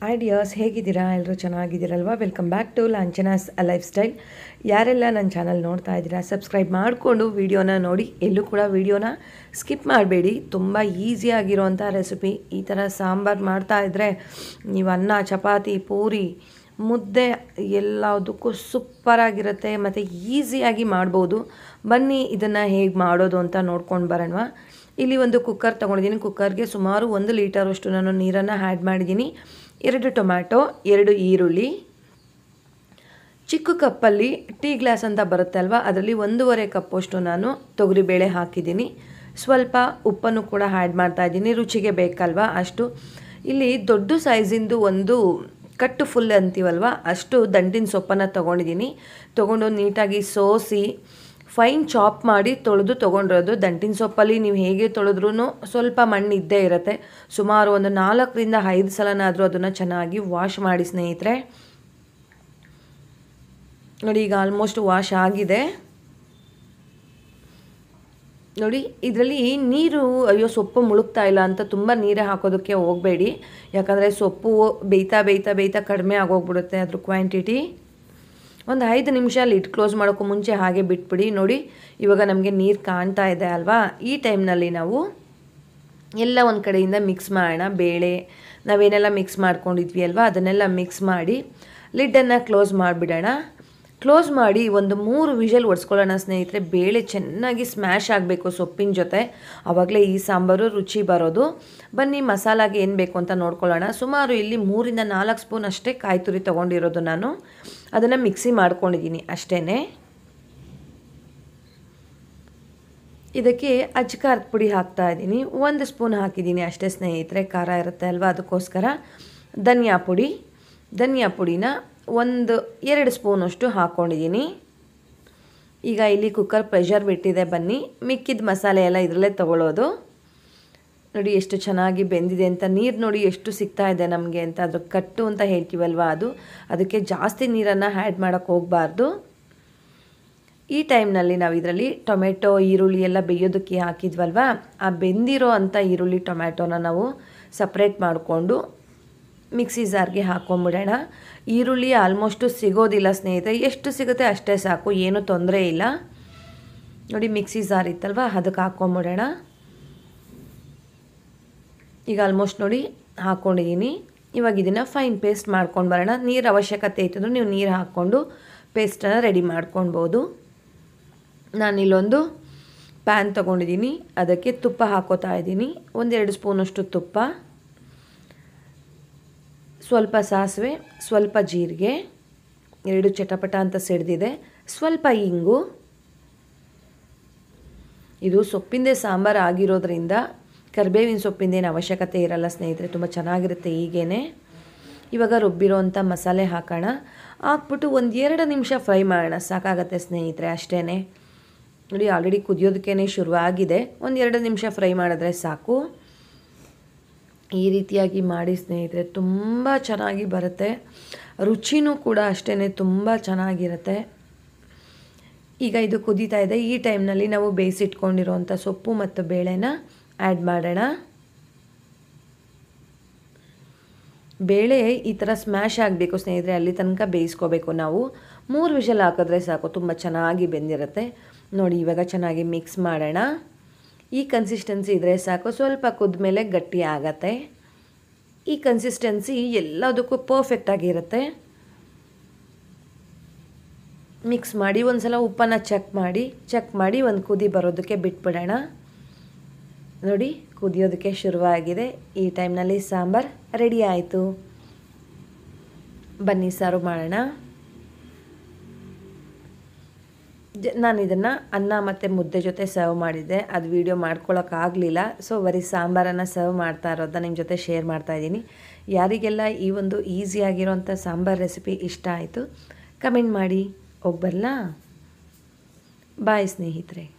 ideas ಹೇಗಿದ್ದೀರಾ ಎಲ್ಲರೂ ಚೆನ್ನಾಗಿದ್ದೀರಲ್ವಾ welcome back to Lanchana's lifestyle ಯಾರೆಲ್ಲ ನನ್ನ ಚಾನಲ್ ನೋಡ್ತಾ ಇದ್ದೀರಾ ಸಬ್ಸ್ಕ್ರೈಬ್ ಮಾಡಿಕೊಂಡು ವಿಡಿಯೋನ ನೋಡಿ ಎಲ್ಲೂ ಕೂಡ ವಿಡಿಯೋನ ಸ್ಕಿಪ್ ಮಾಡಬೇಡಿ ತುಂಬ ಈಸಿಯಾಗಿರೋಂಥ ರೆಸಿಪಿ ಈ ಥರ ಸಾಂಬಾರು ಮಾಡ್ತಾ ಇದ್ದರೆ ನೀವು ಅನ್ನ ಚಪಾತಿ ಪೂರಿ ಮುದ್ದೆ ಎಲ್ಲದಕ್ಕೂ ಸೂಪರಾಗಿರುತ್ತೆ ಮತ್ತು ಈಸಿಯಾಗಿ ಮಾಡ್ಬೋದು ಬನ್ನಿ ಇದನ್ನು ಹೇಗೆ ಮಾಡೋದು ಅಂತ ನೋಡ್ಕೊಂಡು ಬರೋಣವಾ ಇಲ್ಲಿ ಒಂದು ಕುಕ್ಕರ್ ತೊಗೊಂಡಿದ್ದೀನಿ ಕುಕ್ಕರ್ಗೆ ಸುಮಾರು ಒಂದು ಲೀಟರಷ್ಟು ನಾನು ನೀರನ್ನು ಆ್ಯಡ್ ಮಾಡಿದ್ದೀನಿ ಎರಡು ಟೊಮ್ಯಾಟೊ ಎರಡು ಈರುಳ್ಳಿ ಚಿಕ್ಕ ಕಪ್ಪಲ್ಲಿ ಟೀ ಗ್ಲಾಸ್ ಅಂತ ಬರುತ್ತೆ ಅಲ್ವಾ ಅದರಲ್ಲಿ ಒಂದೂವರೆ ಕಪ್ಪಷ್ಟು ನಾನು ತೊಗರಿಬೇಳೆ ಹಾಕಿದ್ದೀನಿ ಸ್ವಲ್ಪ ಉಪ್ಪನ್ನು ಕೂಡ ಆ್ಯಡ್ ಮಾಡ್ತಾ ಇದ್ದೀನಿ ರುಚಿಗೆ ಬೇಕಲ್ವಾ ಅಷ್ಟು ಇಲ್ಲಿ ದೊಡ್ಡ ಸೈಜಿಂದು ಒಂದು ಕಟ್ಟು ಫುಲ್ ಅಂತೀವಲ್ವ ಅಷ್ಟು ದಂಟಿನ ಸೊಪ್ಪನ್ನು ತೊಗೊಂಡಿದ್ದೀನಿ ತೊಗೊಂಡು ನೀಟಾಗಿ ಸೋಸಿ ಫೈನ್ ಚಾಪ್ ಮಾಡಿ ತೊಳೆದು ತೊಗೊಂಡಿರೋದು ದಂಟಿನ ಸೊಪ್ಪಲ್ಲಿ ನೀವು ಹೇಗೆ ತೊಳೆದ್ರೂ ಸ್ವಲ್ಪ ಮಣ್ಣು ಇದ್ದೇ ಇರುತ್ತೆ ಸುಮಾರು ಒಂದು ನಾಲ್ಕರಿಂದ ಐದು ಸಲನಾದರೂ ಅದನ್ನು ಚೆನ್ನಾಗಿ ವಾಶ್ ಮಾಡಿ ಸ್ನೇಹಿತರೆ ನೋಡಿ ಈಗ ಆಲ್ಮೋಸ್ಟ್ ವಾಶ್ ಆಗಿದೆ ನೋಡಿ ಇದರಲ್ಲಿ ನೀರು ಅಯ್ಯೋ ಸೊಪ್ಪು ಮುಳುಗ್ತಾ ಇಲ್ಲ ಅಂತ ತುಂಬ ನೀರೇ ಹಾಕೋದಕ್ಕೆ ಹೋಗಬೇಡಿ ಯಾಕಂದರೆ ಸೊಪ್ಪು ಬೇಯ್ತಾ ಬೇಯ್ತಾ ಬೇಯ್ತಾ ಕಡಿಮೆ ಆಗೋಗ್ಬಿಡುತ್ತೆ ಅದ್ರ ಕ್ವಾಂಟಿಟಿ ಒಂದು ಐದು ನಿಮಿಷ ಲಿಡ್ ಕ್ಲೋಸ್ ಮಾಡೋಕ್ಕೂ ಮುಂಚೆ ಹಾಗೆ ಬಿಟ್ಬಿಡಿ ನೋಡಿ ಇವಾಗ ನಮಗೆ ನೀರು ಕಾಣ್ತಾ ಇದೆ ಅಲ್ವಾ ಈ ಟೈಮ್ನಲ್ಲಿ ನಾವು ಎಲ್ಲ ಒಂದು ಕಡೆಯಿಂದ ಮಿಕ್ಸ್ ಮಾಡೋಣ ಬೇಳೆ ನಾವೇನೆಲ್ಲ ಮಿಕ್ಸ್ ಮಾಡ್ಕೊಂಡಿದ್ವಿ ಅಲ್ವಾ ಅದನ್ನೆಲ್ಲ ಮಿಕ್ಸ್ ಮಾಡಿ ಲಿಡ್ಡನ್ನು ಕ್ಲೋಸ್ ಮಾಡಿಬಿಡೋಣ ಕ್ಲೋಸ್ ಮಾಡಿ ಒಂದು ಮೂರು ವಿಷಲ್ ಒಡ್ಸ್ಕೊಳ್ಳೋಣ ಸ್ನೇಹಿತರೆ ಬೇಳೆ ಚೆನ್ನಾಗಿ ಸ್ಮ್ಯಾಶ್ ಆಗಬೇಕು ಸೊಪ್ಪಿನ ಜೊತೆ ಆವಾಗಲೇ ಈ ಸಾಂಬಾರು ರುಚಿ ಬರೋದು ಬನ್ನಿ ಮಸಾಲಾಗೆ ಏನು ಬೇಕು ಅಂತ ನೋಡ್ಕೊಳ್ಳೋಣ ಸುಮಾರು ಇಲ್ಲಿ ಮೂರಿಂದ ನಾಲ್ಕು ಸ್ಪೂನ್ ಅಷ್ಟೇ ಕಾಯಿ ತುರಿ ತೊಗೊಂಡಿರೋದು ನಾನು ಅದನ್ನು ಮಿಕ್ಸಿ ಮಾಡ್ಕೊಂಡಿದ್ದೀನಿ ಅಷ್ಟೇ ಇದಕ್ಕೆ ಅಜ್ಕಾರದ ಪುಡಿ ಹಾಕ್ತಾ ಇದ್ದೀನಿ ಒಂದು ಸ್ಪೂನ್ ಹಾಕಿದ್ದೀನಿ ಅಷ್ಟೇ ಸ್ನೇಹಿತರೆ ಖಾರ ಇರುತ್ತೆ ಅಲ್ವಾ ಅದಕ್ಕೋಸ್ಕರ ಧನಿಯಾ ಪುಡಿ ಧನಿಯಾ ಪುಡಿನ ಒಂದು ಎರಡು ಸ್ಪೂನಷ್ಟು ಹಾಕ್ಕೊಂಡಿದ್ದೀನಿ ಈಗ ಇಲ್ಲಿ ಕುಕ್ಕರ್ ಪ್ರೆಷರ್ ಬಿಟ್ಟಿದೆ ಬನ್ನಿ ಮಿಕ್ಕಿದ ಮಸಾಲೆ ಎಲ್ಲ ಇದರಲ್ಲೇ ತೊಗೊಳ್ಳೋದು ನೋಡಿ ಎಷ್ಟು ಚೆನ್ನಾಗಿ ಬೆಂದಿದೆ ಅಂತ ನೀರು ನೋಡಿ ಎಷ್ಟು ಸಿಗ್ತಾ ಇದೆ ನಮಗೆ ಅಂತ ಅದ್ರ ಕಟ್ಟು ಅಂತ ಹೇಳ್ತೀವಲ್ವ ಅದು ಅದಕ್ಕೆ ಜಾಸ್ತಿ ನೀರನ್ನು ಆ್ಯಡ್ ಮಾಡೋಕ್ಕೆ ಹೋಗಬಾರ್ದು ಈ ಟೈಮ್ನಲ್ಲಿ ನಾವು ಇದರಲ್ಲಿ ಟೊಮೆಟೊ ಈರುಳ್ಳಿ ಎಲ್ಲ ಬೇಯೋದಕ್ಕೆ ಹಾಕಿದ್ವಲ್ವ ಆ ಬೆಂದಿರೋ ಅಂಥ ಈರುಳ್ಳಿ ಟೊಮ್ಯಾಟೊನ ನಾವು ಸಪ್ರೇಟ್ ಮಾಡಿಕೊಂಡು ಮಿಕ್ಸಿ ಜಾರ್ಗೆ ಹಾಕ್ಕೊಂಬಿಡೋಣ ಈರುಳ್ಳಿ ಆಲ್ಮೋಸ್ಟು ಸಿಗೋದಿಲ್ಲ ಸ್ನೇಹಿತರೆ ಎಷ್ಟು ಸಿಗುತ್ತೆ ಅಷ್ಟೇ ಸಾಕು ಏನೂ ತೊಂದರೆ ಇಲ್ಲ ನೋಡಿ ಮಿಕ್ಸಿ ಜಾರ್ ಇತ್ತಲ್ವ ಅದಕ್ಕೆ ಹಾಕ್ಕೊಂಬಿಡೋಣ ಈಗ ಆಲ್ಮೋಸ್ಟ್ ನೋಡಿ ಹಾಕ್ಕೊಂಡಿದ್ದೀನಿ ಇವಾಗ ಇದನ್ನು ಫೈನ್ ಪೇಸ್ಟ್ ಮಾಡ್ಕೊಂಡು ಬರೋಣ ನೀರು ಅವಶ್ಯಕತೆ ಇತ್ತಂದ್ರೆ ನೀವು ನೀರು ಹಾಕ್ಕೊಂಡು ಪೇಸ್ಟನ್ನು ರೆಡಿ ಮಾಡ್ಕೊಳ್ಬೋದು ನಾನಿಲ್ಲೊಂದು ಪ್ಯಾನ್ ತೊಗೊಂಡಿದ್ದೀನಿ ಅದಕ್ಕೆ ತುಪ್ಪ ಹಾಕೋತಾ ಇದ್ದೀನಿ ಒಂದೆರಡು ಸ್ಪೂನಷ್ಟು ತುಪ್ಪ ಸ್ವಲ್ಪ ಸಾಸಿವೆ ಸ್ವಲ್ಪ ಜೀರಿಗೆ ಎರಡು ಚಟಪಟ ಅಂತ ಸಿಡ್ದಿದೆ ಸ್ವಲ್ಪ ಇಂಗು ಇದು ಸೊಪ್ಪಿಂದೆ ಸಾಂಬಾರು ಆಗಿರೋದ್ರಿಂದ ಕರಿಬೇವಿನ ಸೊಪ್ಪಿಂದೇನು ಅವಶ್ಯಕತೆ ಇರಲ್ಲ ಸ್ನೇಹಿತರೆ ತುಂಬ ಚೆನ್ನಾಗಿರುತ್ತೆ ಹೀಗೇ ಇವಾಗ ರುಬ್ಬಿರೋವಂಥ ಮಸಾಲೆ ಹಾಕೋಣ ಹಾಕ್ಬಿಟ್ಟು ಒಂದು ಎರಡು ನಿಮಿಷ ಫ್ರೈ ಮಾಡೋಣ ಸಾಕಾಗತ್ತೆ ಸ್ನೇಹಿತರೆ ಅಷ್ಟೇ ನೋಡಿ ಆಲ್ರೆಡಿ ಕುದಿಯೋದಕ್ಕೇ ಶುರುವಾಗಿದೆ ಒಂದು ಎರಡು ನಿಮಿಷ ಫ್ರೈ ಮಾಡಿದ್ರೆ ಸಾಕು ಈ ರೀತಿಯಾಗಿ ಮಾಡಿ ಸ್ನೇಹಿತರೆ ತುಂಬ ಚೆನ್ನಾಗಿ ಬರುತ್ತೆ ರುಚಿನೂ ಕೂಡ ಅಷ್ಟೇ ತುಂಬ ಚೆನ್ನಾಗಿರುತ್ತೆ ಈಗ ಇದು ಕುದೀತಾ ಇದೆ ಈ ಟೈಮ್ನಲ್ಲಿ ನಾವು ಬೇಯಿಸಿಟ್ಕೊಂಡಿರೋವಂಥ ಸೊಪ್ಪು ಮತ್ತು ಬೇಳೆನ ಆ್ಯಡ್ ಮಾಡೋಣ ಬೇಳೆ ಈ ಥರ ಸ್ಮ್ಯಾಶ್ ಆಗಬೇಕು ಸ್ನೇಹಿತರೆ ಅಲ್ಲಿ ತನಕ ಬೇಯಿಸ್ಕೋಬೇಕು ನಾವು ಮೂರು ವಿಷಲ್ ಹಾಕಿದ್ರೆ ಸಾಕು ತುಂಬ ಚೆನ್ನಾಗಿ ಬೆಂದಿರುತ್ತೆ ನೋಡಿ ಇವಾಗ ಚೆನ್ನಾಗಿ ಮಿಕ್ಸ್ ಮಾಡೋಣ ಈ ಕನ್ಸಿಸ್ಟೆನ್ಸಿ ಇದ್ದರೆ ಸಾಕು ಸ್ವಲ್ಪ ಕುದ್ಮೇಲೆ ಗಟ್ಟಿ ಆಗತ್ತೆ ಈ ಕನ್ಸಿಸ್ಟೆನ್ಸಿ ಎಲ್ಲದಕ್ಕೂ ಪರ್ಫೆಕ್ಟಾಗಿರುತ್ತೆ ಮಿಕ್ಸ್ ಮಾಡಿ ಒಂದು ಸಲ ಉಪ್ಪನ್ನು ಚೆಕ್ ಮಾಡಿ ಚೆಕ್ ಮಾಡಿ ಒಂದು ಕುದಿ ಬರೋದಕ್ಕೆ ಬಿಟ್ಬಿಡೋಣ ನೋಡಿ ಕುದಿಯೋದಕ್ಕೆ ಶುರುವಾಗಿದೆ ಈ ಟೈಮ್ನಲ್ಲಿ ಸಾಂಬಾರು ರೆಡಿ ಆಯಿತು ಬನ್ನಿ ಸರ್ವ್ ಮಾಡೋಣ ಜ ನಾನು ಇದನ್ನು ಅನ್ನ ಮತ್ತು ಮುದ್ದೆ ಜೊತೆ ಸರ್ವ್ ಮಾಡಿದ್ದೆ ಅದು ವೀಡಿಯೋ ಮಾಡ್ಕೊಳ್ಳೋಕ್ಕಾಗಲಿಲ್ಲ ಸೊ ಬರೀ ಸಾಂಬಾರನ್ನು ಸರ್ವ್ ಮಾಡ್ತಾ ಇರೋದನ್ನ ನಿಮ್ಮ ಜೊತೆ ಶೇರ್ ಮಾಡ್ತಾ ಇದ್ದೀನಿ ಯಾರಿಗೆಲ್ಲ ಈ ಒಂದು ಈಸಿಯಾಗಿರೋಂಥ ಸಾಂಬಾರು ರೆಸಿಪಿ ಇಷ್ಟ ಆಯಿತು ಕಮೆಂಟ್ ಮಾಡಿ ಹೋಗ್ಬರಲಾ ಬಾಯ್ ಸ್ನೇಹಿತರೆ